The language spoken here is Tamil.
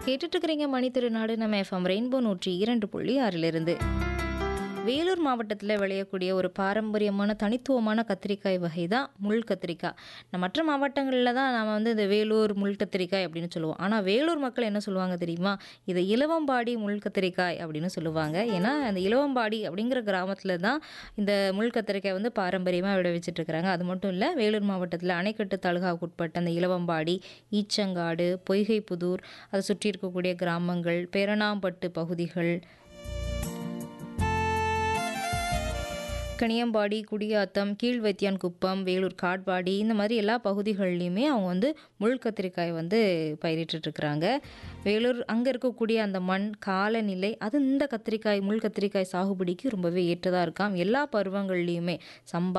கேட்டுட்டு இருக்கிறீங்க மணி திருநாடு நம்ம எஃப்எம் ரெயின்போ நூற்றி இரண்டு புள்ளி ஆறிலிருந்து வேலூர் மாவட்டத்தில் விளையக்கூடிய ஒரு பாரம்பரியமான தனித்துவமான கத்திரிக்காய் வகை தான் முள் கத்திரிக்காய் நம்ம மற்ற மாவட்டங்களில் தான் நம்ம வந்து இந்த வேலூர் முள் கத்திரிக்காய் அப்படின்னு சொல்லுவோம் ஆனால் வேலூர் மக்கள் என்ன சொல்லுவாங்க தெரியுமா இதை இலவம்பாடி முள் கத்திரிக்காய் அப்படின்னு சொல்லுவாங்க ஏன்னா அந்த இலவம்பாடி அப்படிங்கிற கிராமத்தில் தான் இந்த முள் கத்திரிக்காய் வந்து பாரம்பரியமாக விளைவிச்சிட்டு இருக்கிறாங்க அது மட்டும் இல்லை வேலூர் மாவட்டத்தில் அணைக்கட்டு தாலுகாவுக்கு உட்பட்ட அந்த இலவம்பாடி ஈச்சங்காடு பொய்கைப்புதூர் அதை சுற்றி இருக்கக்கூடிய கிராமங்கள் பேரணாம்பட்டு பகுதிகள் கனியம்பாடி குடியாத்தம் கீழ்வைத்தியான் குப்பம் வேலூர் காட்பாடி இந்த மாதிரி எல்லா பகுதிகள்லையுமே அவங்க வந்து முள் கத்திரிக்காய் வந்து பயிரிட்டுருக்குறாங்க வேலூர் அங்கே இருக்கக்கூடிய அந்த மண் காலநிலை அது இந்த கத்திரிக்காய் முள் கத்திரிக்காய் சாகுபடிக்கு ரொம்பவே ஏற்றதாக இருக்காம் எல்லா பருவங்கள்லேயுமே சம்பா